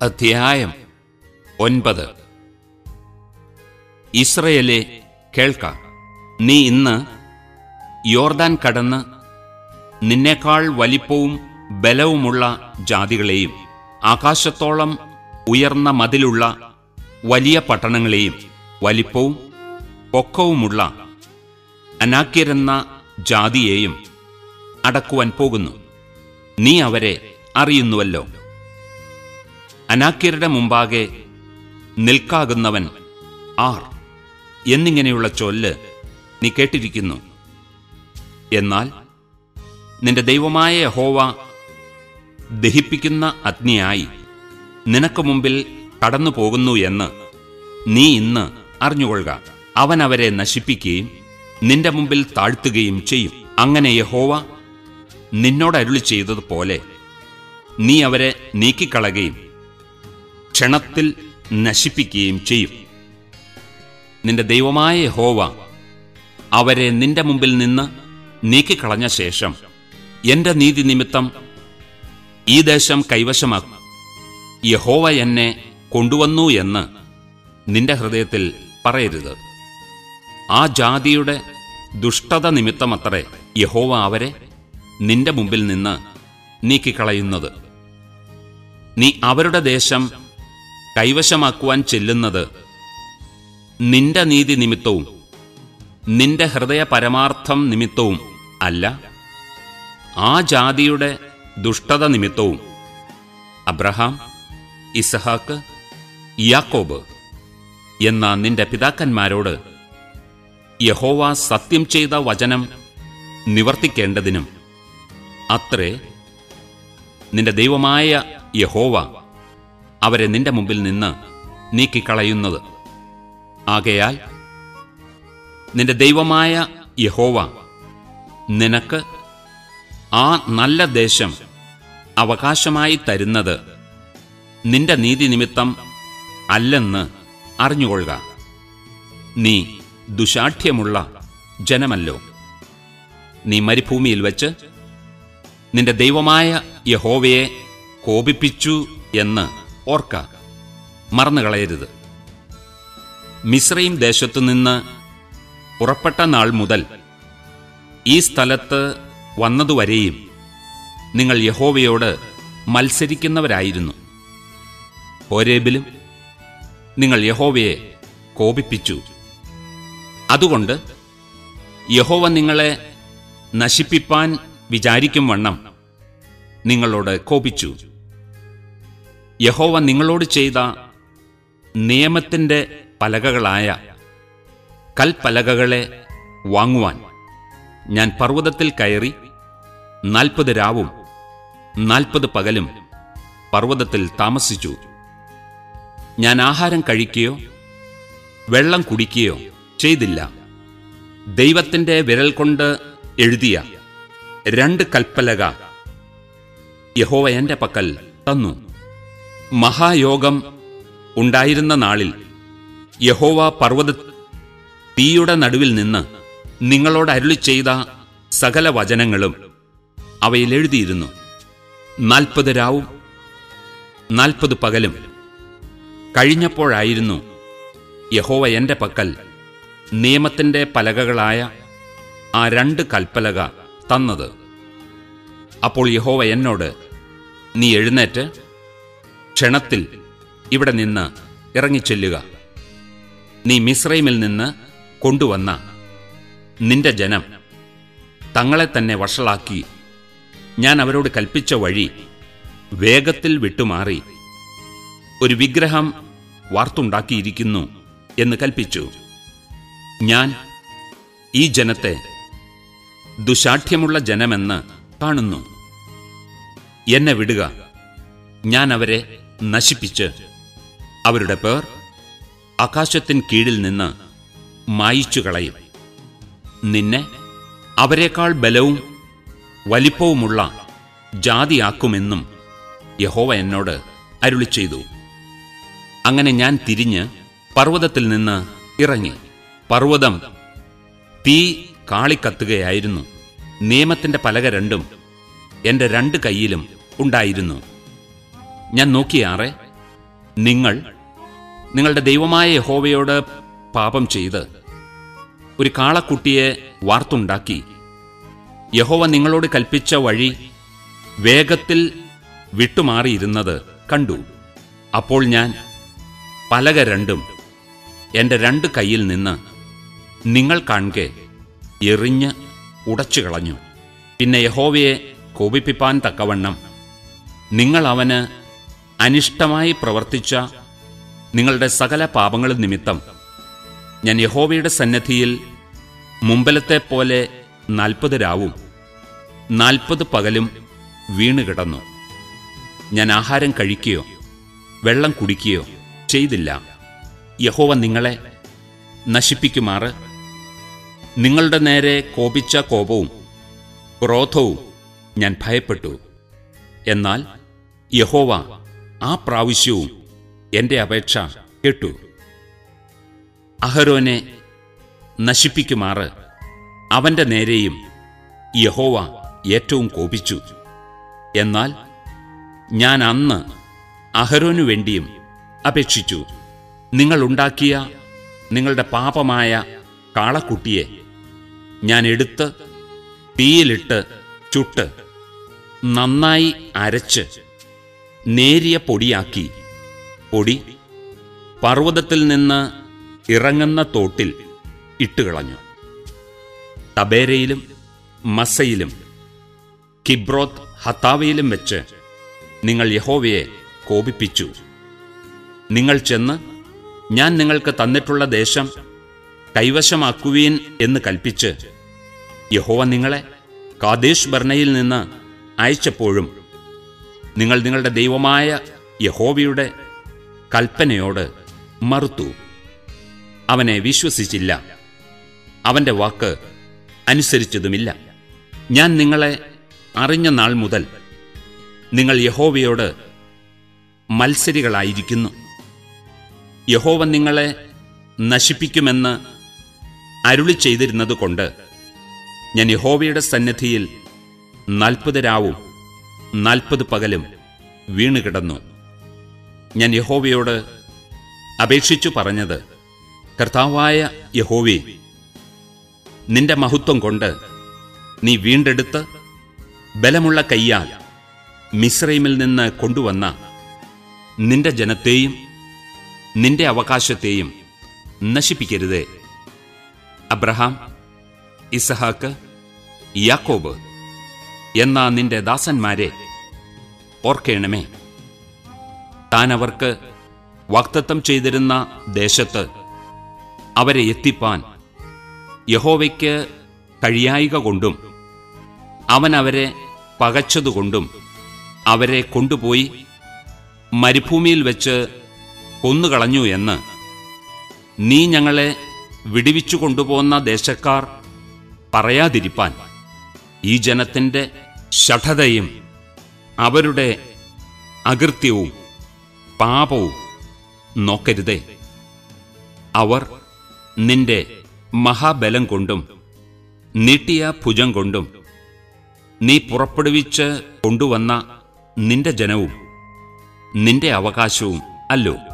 അധ്യായം ഒൻപത് ഇസ്രയേലെ കേൾക്ക നീ ഇന്ന് യോർദാൻ കടന്ന് നിന്നേക്കാൾ വലിപ്പവും ബലവുമുള്ള ജാതികളെയും ആകാശത്തോളം ഉയർന്ന മതിലുള്ള വലിയ പട്ടണങ്ങളെയും വലിപ്പവും പൊക്കവുമുള്ള അനാക്യരെന്ന ജാതിയെയും അടക്കുവാൻ പോകുന്നു നീ അവരെ അറിയുന്നുവല്ലോ അനാക്യരുടെ മുമ്പാകെ നിൽക്കാകുന്നവൻ ആർ എന്നിങ്ങനെയുള്ള ചൊല്ല് നീ കേട്ടിരിക്കുന്നു എന്നാൽ നിന്റെ ദൈവമായ യഹോവ ദഹിപ്പിക്കുന്ന അഗ്നിയായി നിനക്ക് മുമ്പിൽ കടന്നു പോകുന്നു എന്ന് നീ ഇന്ന് അറിഞ്ഞുകൊള്ളുക അവൻ അവരെ നശിപ്പിക്കുകയും നിന്റെ മുമ്പിൽ താഴ്ത്തുകയും ചെയ്യും അങ്ങനെ യഹോവ നിന്നോട് അരുളി ചെയ്തതുപോലെ നീ അവരെ നീക്കിക്കളയുകയും ക്ഷണത്തിൽ നശിപ്പിക്കുകയും ചെയ്യും നിന്റെ ദൈവമായ യഹോവ അവരെ നിന്റെ മുമ്പിൽ നിന്ന് നീക്കിക്കളഞ്ഞ ശേഷം എന്റെ നീതി നിമിത്തം ഈ ദേശം കൈവശമാക്കും യഹോവ എന്നെ കൊണ്ടുവന്നു എന്ന് നിന്റെ ഹൃദയത്തിൽ പറയരുത് ആ ജാതിയുടെ ദുഷ്ടത നിമിത്തമത്രേ യഹോവ അവരെ നിന്റെ മുമ്പിൽ നിന്ന് നീക്കിക്കളയുന്നത് നീ അവരുടെ ദേശം കൈവശമാക്കുവാൻ ചെല്ലുന്നത് നിന്റെ നീതി നിമിത്തവും നിന്റെ ഹൃദയ പരമാർത്ഥം നിമിത്തവും അല്ല ആ ജാതിയുടെ ദുഷ്ടത നിമിത്തവും അബ്രഹാം ഇസഹാക്ക് യാക്കോബ് എന്ന നിന്റെ പിതാക്കന്മാരോട് യഹോവ സത്യം ചെയ്ത വചനം നിവർത്തിക്കേണ്ടതിനും അത്രേ നിന്റെ ദൈവമായ യഹോവ അവരെ നിന്റെ മുമ്പിൽ നിന്ന് നീക്കിക്കളയുന്നത് ആകയാൽ നിന്റെ ദൈവമായ യഹോവ നിനക്ക് ആ നല്ല ദേശം അവകാശമായി തരുന്നത് നിന്റെ നീതി നിമിത്തം അല്ലെന്ന് അറിഞ്ഞുകൊള്ളുക നീ ദുശാഠ്യമുള്ള ജനമല്ലോ നീ മരുഭൂമിയിൽ വെച്ച് നിന്റെ ദൈവമായ യഹോവയെ കോപിപ്പിച്ചു എന്ന് ഓർക്ക മറന്നുകളയരുത് മിശ്രയും ദേശത്തു നിന്ന് പുറപ്പെട്ട നാൾ മുതൽ ഈ സ്ഥലത്ത് വന്നതുവരെയും നിങ്ങൾ യഹോവയോട് മത്സരിക്കുന്നവരായിരുന്നു ഹോരേബിലും നിങ്ങൾ യഹോവയെ കോപിപ്പിച്ചു അതുകൊണ്ട് യഹോവ നിങ്ങളെ നശിപ്പിപ്പാൻ വിചാരിക്കും വണ്ണം നിങ്ങളോട് കോപിച്ചു യഹോവ നിങ്ങളോട് ചെയ്ത നിയമത്തിന്റെ പലകകളായ കൽപ്പലകകളെ വാങ്ങുവാൻ ഞാൻ പർവ്വതത്തിൽ കയറി നാൽപ്പത് രാവും നാൽപ്പത് പകലും പർവ്വതത്തിൽ താമസിച്ചു ഞാൻ ആഹാരം കഴിക്കുകയോ വെള്ളം കുടിക്കുകയോ ചെയ്തില്ല ദൈവത്തിന്റെ വിരൽ കൊണ്ട് എഴുതിയ രണ്ട് കൽപ്പലക യഹോവ എന്റെ പക്കൽ തന്നു മഹായോഗം ഉണ്ടായിരുന്ന നാളിൽ യഹോവ പർവ്വത തീയുടെ നടുവിൽ നിന്ന് നിങ്ങളോട് അരുളി ചെയ്ത സകല വചനങ്ങളും അവയിൽ എഴുതിയിരുന്നു നാൽപ്പത് രാവും നാൽപ്പത് പകലും കഴിഞ്ഞപ്പോഴായിരുന്നു യഹോവ എന്റെ പക്കൽ നിയമത്തിന്റെ പലകകളായ ആ രണ്ട് കൽപ്പലക തന്നത് അപ്പോൾ യഹോവ എന്നോട് നീ എഴുന്നേറ്റ് ക്ഷണത്തിൽ ഇവിടെ നിന്ന് ഇറങ്ങിച്ചെല്ലുക നീ മിശ്രൈമിൽ നിന്ന് കൊണ്ടുവന്ന നിന്റെ ജനം തങ്ങളെ തന്നെ വഷളാക്കി ഞാൻ അവരോട് കൽപ്പിച്ച വഴി വേഗത്തിൽ വിട്ടുമാറി ഒരു വിഗ്രഹം വാർത്തുണ്ടാക്കിയിരിക്കുന്നു എന്ന് കൽപ്പിച്ചു ഞാൻ ഈ ജനത്തെ ദുശാഠ്യമുള്ള ജനമെന്ന് കാണുന്നു എന്നെ വിടുക ഞാൻ അവരെ നശിപ്പിച്ച് അവരുടെ പേർ ആകാശത്തിൻ കീഴിൽ നിന്ന് മായിച്ചു കളയും നിന്നെ അവരെക്കാൾ ബലവും വലിപ്പവുമുള്ള ജാതിയാക്കുമെന്നും യഹോവ എന്നോട് അരുളി ചെയ്തു അങ്ങനെ ഞാൻ തിരിഞ്ഞ് പർവ്വതത്തിൽ നിന്ന് ഇറങ്ങി പർവ്വതം തീ കാളിക്കത്തുകയായിരുന്നു നിയമത്തിന്റെ പലക രണ്ടും എന്റെ രണ്ട് കൈയിലും ഉണ്ടായിരുന്നു ഞാൻ നോക്കിയാറെ നിങ്ങൾ നിങ്ങളുടെ ദൈവമായ യഹോവയോട് പാപം ചെയ്ത് ഒരു കാളക്കുട്ടിയെ വാർത്തുണ്ടാക്കി യഹോവ നിങ്ങളോട് കൽപ്പിച്ച വഴി വേഗത്തിൽ വിട്ടുമാറിയിരുന്നത് കണ്ടു അപ്പോൾ ഞാൻ പലക രണ്ടും എൻ്റെ രണ്ട് കയ്യിൽ നിന്ന് നിങ്ങൾ കാണുക എറിഞ്ഞ് ഉടച്ചു കളഞ്ഞു പിന്നെ യഹോവയെ കോപിപ്പിപ്പാൻ തക്കവണ്ണം നിങ്ങൾ അവന് അനിഷ്ടമായി പ്രവർത്തിച്ച നിങ്ങളുടെ സകല പാപങ്ങളും നിമിത്തം ഞാൻ യഹോവയുടെ സന്നദ്ധിയിൽ മുമ്പലത്തെ പോലെ നാൽപ്പത് രാവും നാൽപ്പത് പകലും വീണുകിടന്നു ഞാൻ ആഹാരം കഴിക്കുകയോ വെള്ളം കുടിക്കുകയോ ചെയ്തില്ല യഹോവ നിങ്ങളെ നശിപ്പിക്കുമാറ് നിങ്ങളുടെ നേരെ കോപിച്ച കോപവും ക്രോധവും ഞാൻ ഭയപ്പെട്ടു എന്നാൽ യഹോവ ആ പ്രാവശ്യവും എൻ്റെ അപേക്ഷ കേട്ടു അഹരോനെ നശിപ്പിക്കുമാറ് അവന്റെ നേരെയും യഹോവ ഏറ്റവും കോപിച്ചു എന്നാൽ ഞാൻ അന്ന് അഹരോനു വേണ്ടിയും അപേക്ഷിച്ചു നിങ്ങൾ ഉണ്ടാക്കിയ നിങ്ങളുടെ പാപമായ കാളക്കുട്ടിയെ ഞാൻ എടുത്ത് തീയിലിട്ട് ചുട്ട് നന്നായി അരച്ച് നേരിയ പൊടിയാക്കി പൊടി പർവ്വതത്തിൽ നിന്ന് ഇറങ്ങുന്ന തോട്ടിൽ ഇട്ടുകളഞ്ഞു തബേരയിലും മസയിലും കിബ്രോത്ത് ഹത്താവയിലും വെച്ച് നിങ്ങൾ യഹോവയെ കോപിപ്പിച്ചു നിങ്ങൾ ചെന്ന് ഞാൻ നിങ്ങൾക്ക് തന്നിട്ടുള്ള ദേശം കൈവശമാക്കുവീൻ എന്ന് കൽപ്പിച്ച് യഹോവ നിങ്ങളെ കാദേശ് ബർണയിൽ നിന്ന് അയച്ചപ്പോഴും നിങ്ങൾ നിങ്ങളുടെ ദൈവമായ യഹോവയുടെ കൽപ്പനയോട് മറുത്തു അവനെ വിശ്വസിച്ചില്ല അവന്റെ വാക്ക് അനുസരിച്ചതുമില്ല ഞാൻ നിങ്ങളെ അറിഞ്ഞ നാൾ മുതൽ നിങ്ങൾ യഹോവയോട് മത്സരികളായിരിക്കുന്നു യഹോവ നിങ്ങളെ നശിപ്പിക്കുമെന്ന് അരുളി ചെയ്തിരുന്നതുകൊണ്ട് ഞാൻ യഹോവയുടെ സന്നിധിയിൽ നാൽപ്പത് രാവും നാൽപ്പത് പകലും വീണുകിടന്നു ഞാൻ യഹോവയോട് അപേക്ഷിച്ചു പറഞ്ഞത് കർത്താവായ യഹോവേ നിന്റെ മഹത്വം കൊണ്ട് നീ വീണ്ടെടുത്ത് ബലമുള്ള കയ്യാൽ മിശ്രൈമിൽ നിന്ന് കൊണ്ടുവന്ന നിന്റെ ജനത്തെയും നിന്റെ അവകാശത്തെയും നശിപ്പിക്കരുതേ അബ്രഹാം ഇസഹാക്ക് യാക്കോബ് എന്ന നിന്റെ ദാസന്മാരെ ഓർക്കേണമേ താൻ അവർക്ക് വാക്തത്വം ചെയ്തിരുന്ന ദേശത്ത് അവരെ എത്തിപ്പാൻ യഹോവയ്ക്ക് കഴിയായിക കൊണ്ടും അവൻ അവരെ പകച്ചതുകൊണ്ടും അവരെ കൊണ്ടുപോയി മരുഭൂമിയിൽ വെച്ച് കൊന്നുകളഞ്ഞു എന്ന് നീ ഞങ്ങളെ വിടിവിച്ചു കൊണ്ടുപോകുന്ന ദേശക്കാർ പറയാതിരിപ്പാൻ ഈ ജനത്തിൻ്റെ ഷഠതയും അവരുടെ അകൃത്യവും പാപവും നോക്കരുതേ അവർ നിന്റെ മഹാബലം കൊണ്ടും നീട്ടിയ ഭുജം കൊണ്ടും നീ പുറപ്പെടുവിച്ച് കൊണ്ടുവന്ന നിന്റെ ജനവും നിന്റെ അവകാശവും അല്ലോ